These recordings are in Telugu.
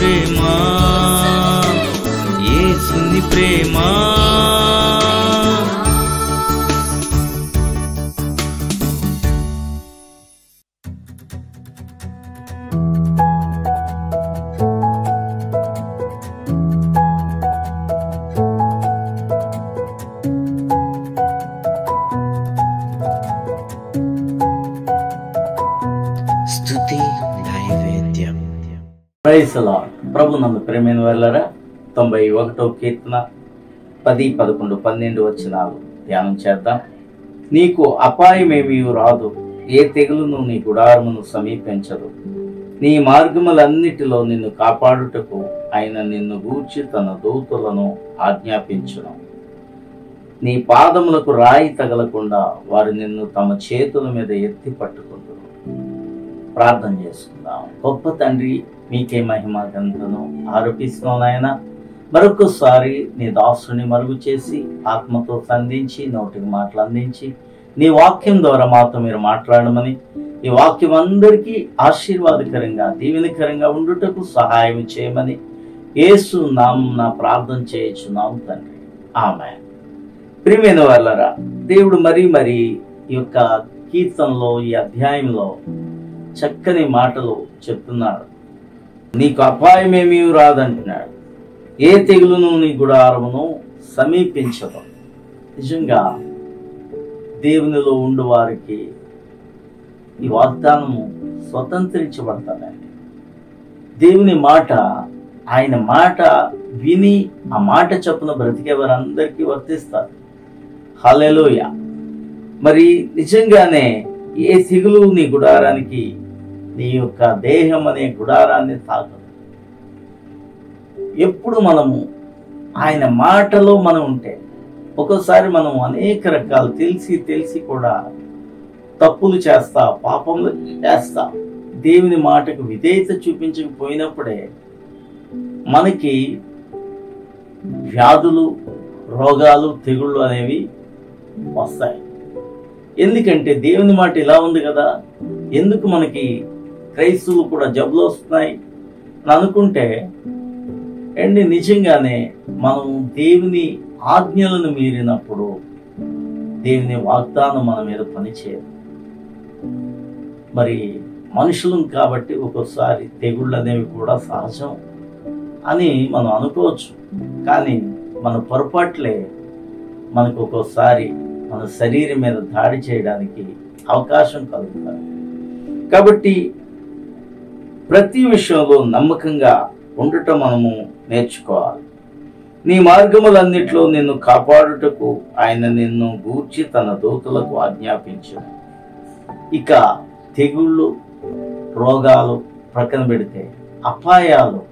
ప్రేమ ఏసుని ప్రేమ స్తుతి నైవేద్యం ప్రైజ్ లార్డ్ ప్రభు నందు ప్రేమైన వెళ్ళరా తొంభై ఒకటో కీర్తన పది పదకొండు పన్నెండు వచ్చినాలు ధ్యానం చేద్దాం నీకు అపాయమేమీ రాదు ఏ తెగులును నీ గుడారమును సమీపించదు నీ మార్గములన్నిటిలో నిన్ను కాపాడుటకు ఆయన నిన్ను గూర్చి తన దూతలను ఆజ్ఞాపించును నీ పాదములకు రాయి తగలకుండా వారు నిన్ను తమ చేతుల మీద ఎత్తి పట్టుకుంటున్నారు ప్రార్థన చేసుకుందాం గొప్ప తండ్రి మీకే మహిమ గంతను ఆరోపిస్తున్నాం నాయన మరొకసారి నీ దాసుని మరుగు చేసి ఆత్మతో సంధించి నోటికి మాటలు అందించి నీ వాక్యం ద్వారా మాతో మీరు మాట్లాడమని ఈ వాక్యం అందరికీ ఆశీర్వాదకరంగా దీవెనకరంగా ఉండుటకు సహాయం చేయమని యేసు నామం నా ప్రార్థన చేయించున్నాం తండ్రి ఆమె ప్రియమైన వాళ్ళరా దేవుడు మరీ మరి ఈ యొక్క కీర్తనలో ఈ అధ్యాయంలో చక్కని మాటలు చెప్తున్నాడు నీకు అపాయమేమీ రాదంటున్నాడు ఏ తెగులును నీ గుడారమును సమీపించదు నిజంగా దేవునిలో ఉండు వారికి ఈ వాగ్దానము స్వతంత్రించబడతాడండి దేవుని మాట ఆయన మాట విని ఆ మాట చొప్పున బ్రతికే వారందరికీ వర్తిస్తారు హలెలోయ మరి నిజంగానే ఏ సిగులు నీ గుడారానికి నీ యొక్క దేహం అనే గుడారాన్ని తాకదు ఎప్పుడు మనము ఆయన మాటలో మనం ఉంటే ఒక్కోసారి మనం అనేక రకాలు తెలిసి తెలిసి కూడా తప్పులు చేస్తా పాపములు చేస్తా దేవుని మాటకు విధేయత చూపించకపోయినప్పుడే మనకి వ్యాధులు రోగాలు తెగుళ్ళు అనేవి వస్తాయి ఎందుకంటే దేవుని మాట ఇలా ఉంది కదా ఎందుకు మనకి క్రైస్తువులు కూడా జబ్బులు వస్తున్నాయి అని అనుకుంటే అండి నిజంగానే మనం దేవుని ఆజ్ఞలను మీరినప్పుడు దేవుని వాగ్దానం మన మీద పనిచేయదు మరి మనుషులం కాబట్టి ఒక్కోసారి తెగుళ్ళు అనేవి కూడా సహజం అని మనం అనుకోవచ్చు కానీ మన పొరపాట్లే మనకు ఒక్కోసారి మన శరీరం మీద దాడి చేయడానికి అవకాశం కలుగుతుంది కాబట్టి ప్రతి విషయంలో నమ్మకంగా ఉండటం మనము నేర్చుకోవాలి నీ మార్గములన్నిట్లో నిన్ను కాపాడుటకు ఆయన నిన్ను గూర్చి తన దూతలకు ఆజ్ఞాపించు ఇక తెగుళ్ళు రోగాలు ప్రక్కన పెడితే అపాయాలు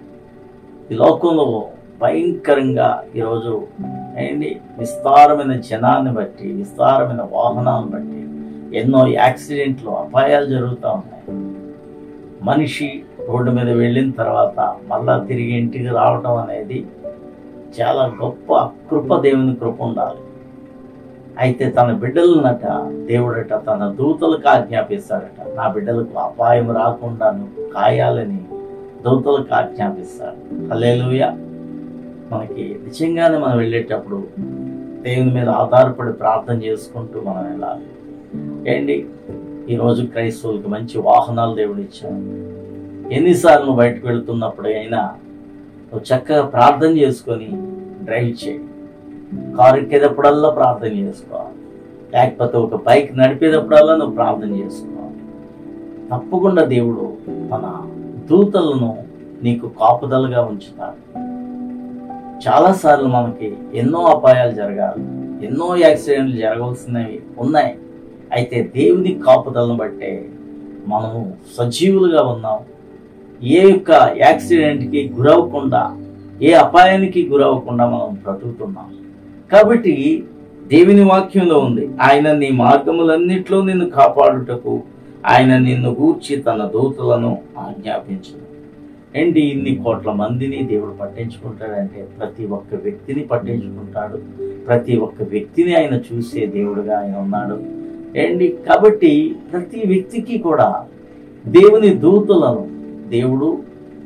ఈ లోకంలో భయంకరంగా ఈరోజు ఏంటి విస్తారమైన జనాన్ని బట్టి విస్తారమైన వాహనాలను బట్టి ఎన్నో యాక్సిడెంట్లు అపాయాలు జరుగుతూ ఉన్నాయి మనిషి రోడ్డు మీద వెళ్ళిన తర్వాత మళ్ళా తిరిగి ఇంటికి రావటం అనేది చాలా గొప్ప కృప దేవుని కృప ఉండాలి అయితే తన బిడ్డలనట దేవుడట తన దూతలకు ఆజ్ఞాపిస్తాడట నా బిడ్డలకు అపాయం రాకుండాను కాయాలని దూతలకు ఆజ్ఞాపిస్తాడు హలేలుయ మనకి నిజంగానే మనం వెళ్ళేటప్పుడు దేవుని మీద ఆధారపడి ప్రార్థన చేసుకుంటూ మనం వెళ్ళాలి ఏంటి ఈరోజు క్రైస్తవులకి మంచి వాహనాలు దేవుడు ఇచ్చాడు ఎన్నిసార్లు నువ్వు బయటకు వెళుతున్నప్పుడు అయినా నువ్వు చక్కగా ప్రార్థన చేసుకొని డ్రైవ్ చేయి కారు ఎక్కేటప్పుడల్లా ప్రార్థన చేసుకోవాలి లేకపోతే ఒక బైక్ నడిపేటప్పుడల్లా నువ్వు ప్రార్థన చేసుకోవాలి తప్పకుండా దేవుడు మన దూతలను నీకు కాపుదలుగా ఉంచుతాడు చాలాసార్లు మనకి ఎన్నో అపాయాలు జరగాలి ఎన్నో యాక్సిడెంట్లు జరగవలసినవి ఉన్నాయి అయితే దేవుని కాపుదలను బట్టే మనము సజీవులుగా ఉన్నాం ఏ యొక్క యాక్సిడెంట్కి గురవకుండా ఏ అపాయానికి గురవకుండా మనం బ్రతుకుతున్నాం కాబట్టి దేవుని వాక్యంలో ఉంది ఆయన నీ మార్గములన్నిట్లో నిన్ను కాపాడుటకు ఆయన నిన్ను గూర్చి తన దూతలను ఆజ్ఞాపించు ఏంటి ఇన్ని కోట్ల మందిని దేవుడు పట్టించుకుంటాడంటే ప్రతి ఒక్క వ్యక్తిని పట్టించుకుంటాడు ప్రతి ఒక్క వ్యక్తిని ఆయన చూసే దేవుడుగా ఆయన ఉన్నాడు ఏంటి కాబట్టి ప్రతి వ్యక్తికి కూడా దేవుని దూతలను దేవుడు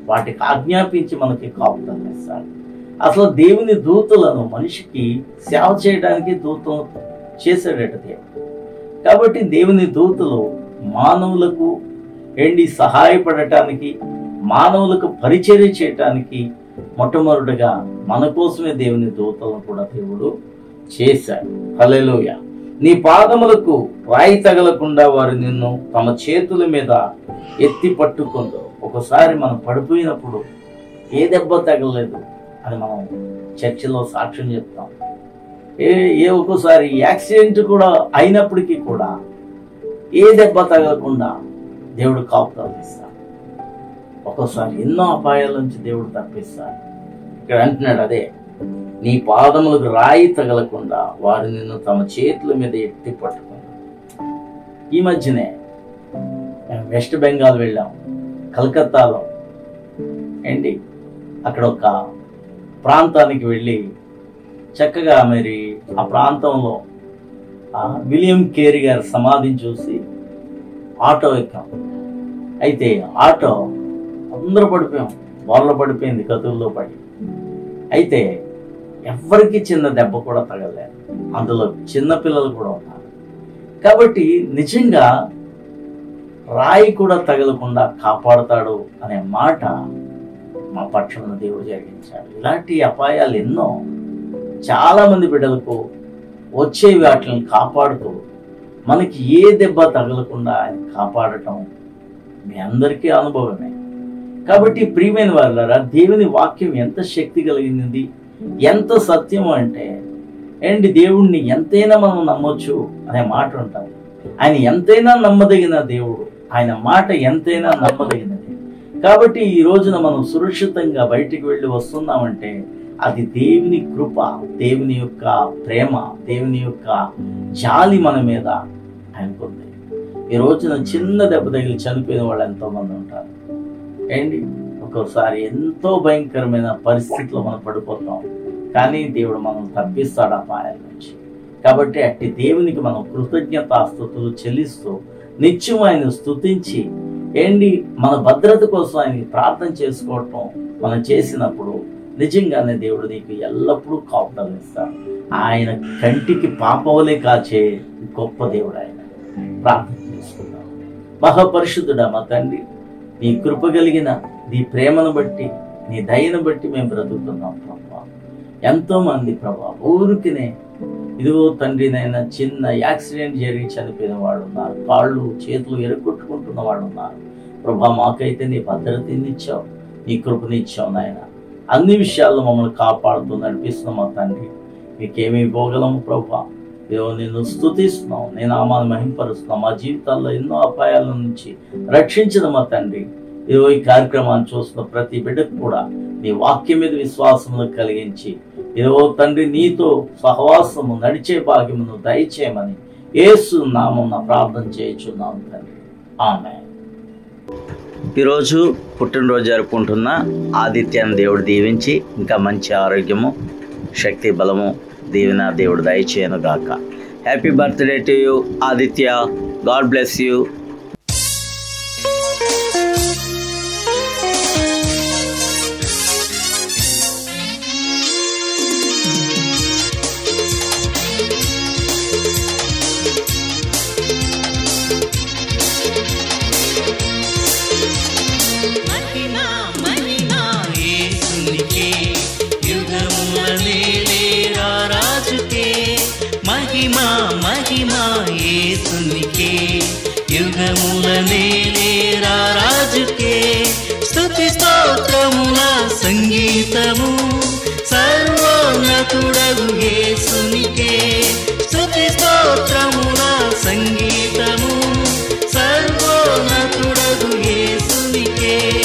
వాటికి ఆజ్ఞాపించి మనకి కాపుదలను ఇస్తాడు అసలు దేవుని దూతలను మనిషికి సేవ చేయడానికి దూతం చేశాడట దేవుడు కాబట్టి దేవుని దూతలు మానవులకు ఎండి సహాయపడటానికి మానవులకు పరిచర్య చేయటానికి మొట్టమొదటిగా మన కోసమే దేవుని దూతలను కూడా దేవుడు చేశాడు హల్లెలూయ నీ పాదములకు రాయి తగలకుండా వారు నిన్ను తమ చేతుల మీద ఎత్తి పట్టుకుందో ఒకసారి మనం పడిపోయినప్పుడు ఏ దెబ్బ తగలలేదు అని మనం చర్చిలో సాక్ష్యం చెప్తాం ఏ ఏ ఒక్కోసారి యాక్సిడెంట్ కూడా అయినప్పటికీ కూడా ఏ దెబ్బ తగలకుండా దేవుడు కాపుతాలు ఇస్తాడు ఒక్కోసారి ఎన్నో అపాయాల నుంచి దేవుడు తప్పిస్తాడు ఇక్కడ అంటున్నాడు అదే నీ పాదములకు రాయి తగలకుండా వారు నిన్ను తమ చేతుల మీద ఎత్తి పట్టుకున్నారు ఈ మధ్యనే మేము వెస్ట్ బెంగాల్ వెళ్ళాం కలకత్తాలో ఏంటి అక్కడ ఒక ప్రాంతానికి వెళ్ళి చక్కగా మరి ఆ ప్రాంతంలో ఆ విలియం కేరీ గారి సమాధిని చూసి ఆటో ఎక్కాం అయితే ఆటో అందరూ పడిపోయాం వాళ్ళ పడిపోయింది కతుల్లో పడి అయితే ఎవ్వరికి చిన్న దెబ్బ కూడా తగలేదు అందులో చిన్న పిల్లలు కూడా ఉన్నారు కాబట్టి నిజంగా రాయి కూడా తగలకుండా కాపాడుతాడు అనే మాట మా పక్షమున దేవుడు జరిగించాడు ఇలాంటి అపాయాలు ఎన్నో చాలా మంది బిడ్డలకు వచ్చే వాటిని కాపాడుతూ మనకి ఏ దెబ్బ తగలకుండా ఆయన కాపాడటం మీ అందరికీ అనుభవమే కాబట్టి ప్రియమైన వాళ్ళరా దేవుని వాక్యం ఎంత శక్తి కలిగినది ఎంత సత్యం అంటే ఏంటి దేవుణ్ణి ఎంతైనా మనం నమ్మొచ్చు అనే మాట ఉంటుంది ఆయన ఎంతైనా నమ్మదగిన దేవుడు ఆయన మాట ఎంతైనా నమ్మదగినది కాబట్టి ఈ రోజున మనం సురక్షితంగా బయటికి వెళ్ళి వస్తున్నామంటే అది దేవుని కృప దేవుని యొక్క ప్రేమ దేవుని యొక్క జాలి మన మీద ఆయనకుంది ఈ రోజున చిన్న దెబ్బ తగిలి చనిపోయిన వాళ్ళు ఎంతో మంది ఉంటారు ఏంటి ఒక్కోసారి ఎంతో భయంకరమైన పరిస్థితిలో మనం పడిపోతాం కానీ దేవుడు మనం తప్పిస్తాడు ఆ పాయాల నుంచి కాబట్టి అట్టి దేవునికి మనం కృతజ్ఞతాస్థుతులు చెల్లిస్తూ నిత్యం ఆయన స్తుతించి ఏంటి మన భద్రత కోసం ఆయనకి ప్రార్థన చేసుకోవటం మనం చేసినప్పుడు నిజంగానే దేవుడు నీకు ఎల్లప్పుడూ కాపుదలు ఇస్తాడు ఆయన కంటికి పాపవలే కాచే గొప్ప దేవుడు ఆయన ప్రార్థన చేసుకుందాం మహాపరిశుద్ధుడా మా తండ్రి నీ కృప కలిగిన నీ ప్రేమను బట్టి నీ దయను బట్టి మేము బ్రతుకుతున్నాం ప్రభా ఎంతో మంది ప్రభా ఊరికినే ఇదిగో తండ్రి నైనా చిన్న యాక్సిడెంట్ జరిగి చనిపోయిన వాడు ఉన్నారు కాళ్ళు చేతులు ఎరగొట్టుకుంటున్న వాడు ఉన్నారు ప్రభా మాకైతే నీ భద్రతని ఇచ్చావు నీ కృపనిచ్చావు నాయన అన్ని విషయాల్లో మమ్మల్ని కాపాడుతూ నడిపిస్తున్నాం మా తండ్రి మీకేమీ ఇవ్వగలము ప్రభా దేవు నిన్ను స్థుతిస్తున్నాం నేను ఆమాను మహింపరుస్తున్నాం మా జీవితాల్లో ఎన్నో అపాయాల నుంచి రక్షించిన మా తండ్రి ఇదిగో ఈ కార్యక్రమాన్ని చూస్తున్న ప్రతి బిడ్డకు కూడా నీ వాక్యం మీద విశ్వాసమును కలిగించి ఇదిగో తండ్రి నీతో సహవాసము నడిచే భాగ్యమును దయచేయమని యేసు నామం ప్రార్థన చేయుచున్నాం తండ్రి ఆమె ఈరోజు పుట్టినరోజు జరుపుకుంటున్న ఆదిత్యాన్ని దేవుడు దీవించి ఇంకా మంచి ఆరోగ్యము శక్తి బలము దీవెన దేవుడు దయచేయను గాక happy birthday to you Aditya God bless you మహిమా మహిమా యేసునికే యుగములనేలేరా రాజుకే మహిమా మహిమా యేసునికే యుగములనేలేరా రాజుకే స్తుతి స్తోత్రముల సంగీతము సర్వోన్నతుడగు యేసునికే స్తుతి స్తోత్రముల సంగీతము సర్వోన్నతుడగు యేసునికే